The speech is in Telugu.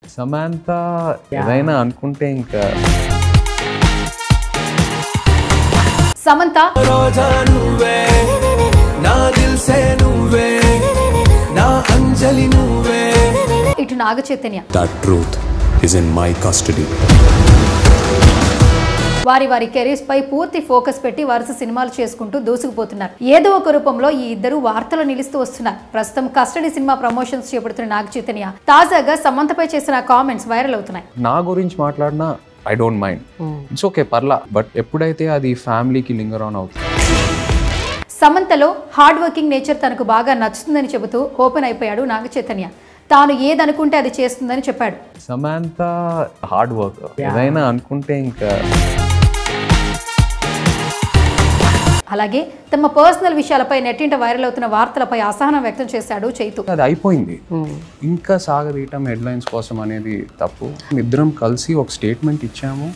సమాంత ఏదైనా అనుకుంటే ఇంకా సమంత రోజా నువ్వే నా దిల్సే నువ్వే నా అంజలి నువ్వే ఇటు నాగ Chaitanya That truth is in my custody. వారి వారి కెరీర్స్ పై పూర్తి ఫోకస్ పెట్టి వరుస సినిమాలు చేసుకుంటూ దూసుకుపోతున్నారు ఏదో ఒక రూపంలో ఈ ఇద్దరు వార్తలు నిలుస్తూ వస్తున్నారు ప్రస్తుతం కస్టడీ సినిమా ప్రమోషన్స్ చేపడుతున్న నాగ చైతన్య తాజాగా సమంతపై చేసిన కామెంట్స్ వైరల్ అవుతున్నాయి నా గురించి మాట్లాడినా I don't mind it's okay పర్లా బట్ ఎప్పుడైతే అది ఫ్యామిలీకి లింగర్ ఆన్ అవుతుంది సమంతలో హార్డ్ వర్కింగ్ నేచర్ తనకు బాగా నచ్చుతుందని చెబుతూ ఓపెన్ అయిపోయాడు నాగ చైతన్య తాను ఏదనుకుంటే అది చేస్తుందని చెప్పాడు సమాంత హార్డ్ వర్క్ ఏదైనా అనుకుంటే ఇంకా అలాగే తమ పర్సనల్ విషయాలపై నెట్టింట వైరల్ అవుతున్న వార్తలపై అసహనం వ్యక్తం చేశాడు చైతు అది అయిపోయింది ఇంకా సాగదీయటం హెడ్లైన్స్ కోసం అనేది తప్పు ఇద్దరం కలిసి ఒక స్టేట్మెంట్ ఇచ్చాము